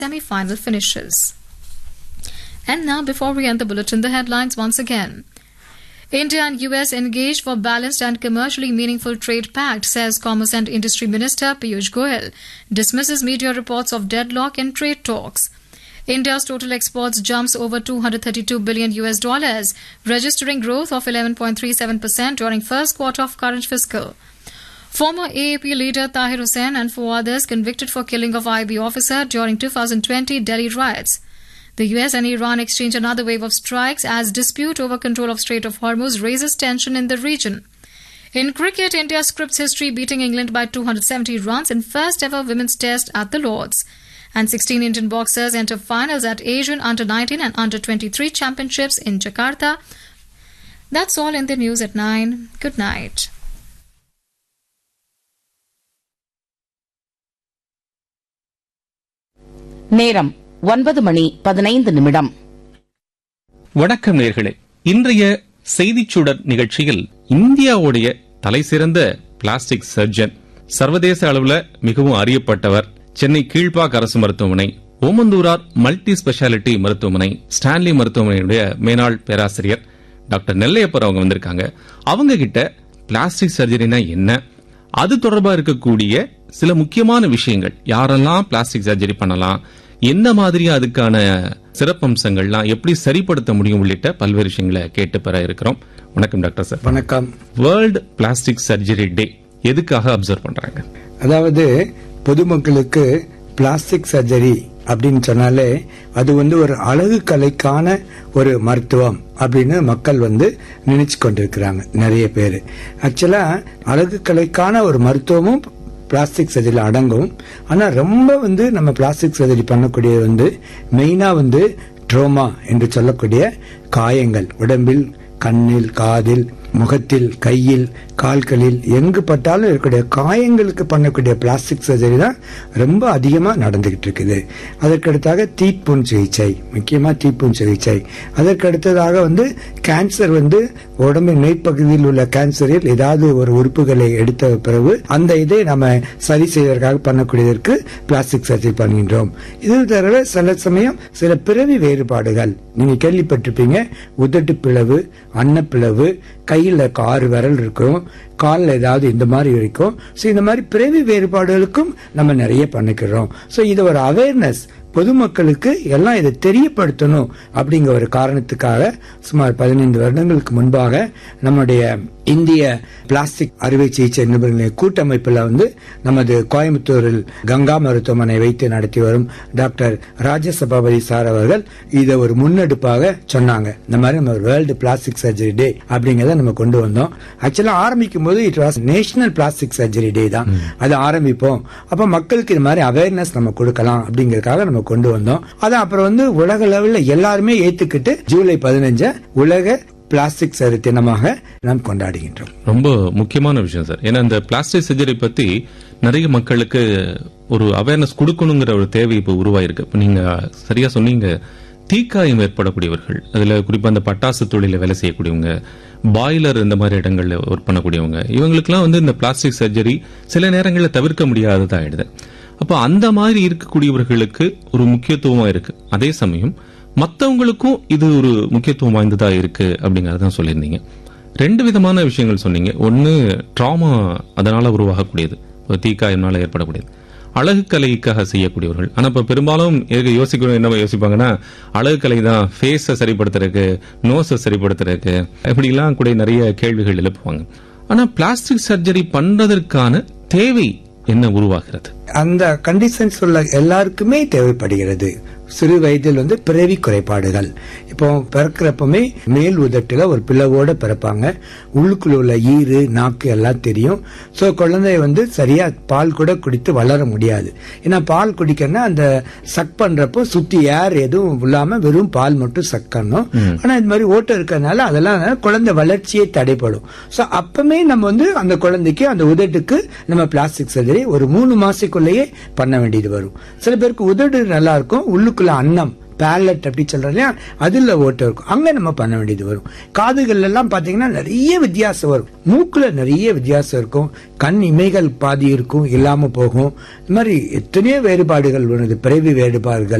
semi-final finishes. And now, before we end the bulletin, the headlines once again. India and US engage for balanced and commercially meaningful trade pact, says Commerce and Industry Minister Piyush Goyal. Dismisses media reports of deadlock in trade talks. India's total exports jumps over 232 billion US dollars, registering growth of 11.37% during first quarter of current fiscal. Former AAP leader Tahir Hussain and four others convicted for killing of IB officer during 2020 Delhi riots. The US and Iran exchange another wave of strikes as dispute over control of Strait of Hormuz raises tension in the region. In cricket, India scripts history beating England by 270 runs in first ever women's test at the Lords. And 16 Indian boxers enter finals at Asian Under 19 and Under 23 championships in Jakarta. That's all in the news at 9. Good night. நேரம் ஒன்பது மணி பதினைந்து நிமிடம் வணக்கம் நேர்களே இன்றைய செய்திச் சுடர் நிகழ்ச்சியில் இந்தியாவுடைய தலைசிறந்த பிளாஸ்டிக் சர்ஜன் சர்வதேச அளவுல மிகவும் அறியப்பட்டவர் சென்னை கீழ்ப்பாக் அரசு மருத்துவமனை ஓமந்தூரார் மல்டி ஸ்பெஷாலிட்டி மருத்துவமனை ஸ்டான்லி மருத்துவமனையுடைய மேனாள் பேராசிரியர் டாக்டர் நெல்லையப்பர் அவங்க வந்திருக்காங்க அவங்க கிட்ட பிளாஸ்டிக் சர்ஜரினா என்ன அது தொடர்பா இருக்கக்கூடிய சில முக்கியமான விஷயங்கள் யாரெல்லாம் பிளாஸ்டிக் சர்ஜரி பண்ணலாம் என்ன மாதிரி அதுக்கான சிறப்பம்சங்கள்லாம் எப்படி சரிப்படுத்த முடியும் உள்ளிட்ட பல்வேறு விஷயங்களை கேட்டு பெற இருக்கிறோம் வணக்கம் டாக்டர் சார் வணக்கம் வேர்ல்டு பிளாஸ்டிக் சர்ஜரி டே எதுக்காக அப்சர்வ் பண்றாங்க அதாவது பொதுமக்களுக்கு பிளாஸ்டிக் சர்ஜரி அப்படின்னு சொன்னாலே அது வந்து ஒரு அழகு கலைக்கான ஒரு மருத்துவம் அப்படின்னு மக்கள் வந்து நினைச்சு கொண்டிருக்கிறாங்க நிறைய பேர் ஆக்சுவலா அழகு கலைக்கான ஒரு மருத்துவமும் பிளாஸ்டிக் சர்ஜரியில் அடங்கும் ஆனால் ரொம்ப வந்து நம்ம பிளாஸ்டிக் சர்ஜரி பண்ணக்கூடிய வந்து மெயினாக வந்து ட்ரோமா என்று சொல்லக்கூடிய காயங்கள் உடம்பில் கண்ணில் காதில் முகத்தில் கையில் கால்களில் எங்கு பட்டாலும் இருக்கக்கூடிய காயங்களுக்கு பண்ணக்கூடிய பிளாஸ்டிக் சர்ஜரி தான் ரொம்ப அதிகமாக நடந்துகிட்டு இருக்குது அதற்கடுத்தாக தீப்புண் சிகிச்சை முக்கியமாக தீப்புண் சிகிச்சை அதற்கடுத்ததாக வந்து கேன்சர் வந்து உடம்பின் மேற்பகுதியில் உள்ள கேன்சரில் ஏதாவது ஒரு உறுப்புகளை எடுத்த பிறகு அந்த இதை நம்ம சரி செய்வதற்காக பண்ணக்கூடியதற்கு பிளாஸ்டிக் சர்ஜரி பண்ணுகின்றோம் இது தவிர சில சமயம் சில பிறவி வேறுபாடுகள் நீங்க கேள்விப்பட்டிருப்பீங்க உதட்டு பிளவு அன்னப்பிளவு கையில் ஆறு விரல் இருக்கும் காலில் ஏதாவது இந்த மாதிரி இருக்கும் ஸோ இந்த மாதிரி பிறவி வேறுபாடுகளுக்கும் நம்ம நிறைய பண்ணிக்கிறோம் ஸோ இது ஒரு அவேர்னஸ் பொதுமக்களுக்கு எல்லாம் இதை தெரியப்படுத்தணும் அப்படிங்கிற ஒரு காரணத்துக்காக சுமார் பதினைந்து வருடங்களுக்கு முன்பாக நம்முடைய இந்திய பிளாஸ்டிக் அறுவை சிகிச்சை நிபுணர்களின் கூட்டமைப்பில் வந்து நமது கோயம்புத்தூரில் கங்கா மருத்துவமனை வைத்து நடத்தி வரும் டாக்டர் ராஜசபாபதி சார் அவர்கள் இதை ஒரு முன்னெடுப்பாக சொன்னாங்க இந்த மாதிரி நம்ம வேர்ல்டு பிளாஸ்டிக் சர்ஜரி டே அப்படிங்கறத நம்ம கொண்டு வந்தோம் ஆக்சுவலா ஆரம்பிக்கும் போது it was national plastic surgery day தான் அது ஆரம்பிப்போம் அப்ப மக்களுக்கு இந்த மாதிரி அவேர்னஸ் நம்ம கொடுக்கலாம் அப்படிங்கறதுக்காக நம்ம கொண்டு வந்தோம் அதை அப்புறம் வந்து உலக லெவல்ல எல்லாருமே ஏத்துக்கிட்டு ஜூலை பதினஞ்ச உலக பிளாஸ்டிக் சரி தினமாக நாம் கொண்டாடுகின்றோம் ரொம்ப முக்கியமான விஷயம் சார் ஏன்னா இந்த பிளாஸ்டிக் சர்ஜரி பத்தி நிறைய மக்களுக்கு ஒரு அவேர்னஸ் கொடுக்கணுங்கிற ஒரு தேவை இப்போ உருவாயிருக்கு இப்போ நீங்க சரியா சொன்னீங்க தீக்காயம் ஏற்படக்கூடியவர்கள் அதுல குறிப்பா அந்த பட்டாசு தொழில வேலை செய்யக்கூடியவங்க பாய்லர் இந்த மாதிரி இடங்கள்ல ஒர்க் பண்ணக்கூடியவங்க இவங்களுக்குலாம் வந்து இந்த பிளாஸ்டிக் சர்ஜரி சில நேரங்களில் தவிர்க்க முடியாததா ஆயிடுது அப்போ அந்த மாதிரி இருக்கக்கூடியவர்களுக்கு ஒரு முக்கியத்துவமா இருக்கு அதே சமயம் மற்றவங்களுக்கும் இது ஒரு முக்கியத்துவம் வாய்ந்ததா இருக்கு அப்படிங்கறதான் சொல்லியிருந்தீங்க ரெண்டு விதமான விஷயங்கள் சொன்னீங்க ஒன்னு ட்ராமா அதனால உருவாகக்கூடியது ஒரு தீக்காயம்னால ஏற்படக்கூடியது அழகு கலைக்காக செய்யக்கூடியவர்கள் ஆனா இப்ப பெரும்பாலும் எதுக்கு யோசிக்கணும் என்ன யோசிப்பாங்கன்னா அழகு கலை தான் ஃபேஸை சரிப்படுத்துறதுக்கு நோஸை சரிப்படுத்துறதுக்கு இப்படிலாம் கூட நிறைய கேள்விகள் எழுப்புவாங்க ஆனா பிளாஸ்டிக் சர்ஜரி பண்றதற்கான தேவை என்ன உருவாகிறது அந்த கண்டிஷன்ஸ் உள்ள எல்லாருக்குமே தேவைப்படுகிறது சிறு வயதில் வந்து பிறவி குறைபாடுகள் இப்போ பிறக்கிறப்பமே மேல் உதட்டுல ஒரு பிளவோட பிறப்பாங்க உள்ளுக்குள்ள உள்ள ஈறு நாக்கு எல்லாம் தெரியும் ஸோ குழந்தை வந்து சரியா பால் கூட குடித்து வளர முடியாது ஏன்னா பால் குடிக்கணும்னா அந்த சக் பண்றப்போ சுத்தி ஏர் எதுவும் இல்லாம வெறும் பால் மட்டும் சக் பண்ணணும் ஆனா இந்த மாதிரி ஓட்டம் இருக்கிறதுனால அதெல்லாம் குழந்தை வளர்ச்சியே தடைப்படும் ஸோ அப்பமே நம்ம வந்து அந்த குழந்தைக்கு அந்த உதட்டுக்கு நம்ம பிளாஸ்டிக் சர்ஜரி ஒரு மூணு மாசத்துக்குள்ளேயே பண்ண வேண்டியது வரும் சில பேருக்கு உதடு நல்லா இருக்கும் உள்ளுக்குள்ள அன்னம் பேலட் அப்படி சொல்றோம் இல்லையா அதுல ஓட்டை இருக்கும் அங்க நம்ம பண்ண வேண்டியது வரும் காதுகள் எல்லாம் பாத்தீங்கன்னா நிறைய வித்தியாசம் வரும் மூக்குல நிறைய வித்தியாசம் இருக்கும் கண் இமைகள் பாதி இருக்கும் இல்லாம போகும் இந்த மாதிரி எத்தனையோ வேறுபாடுகள் வருது பிறவி வேறுபாடுகள்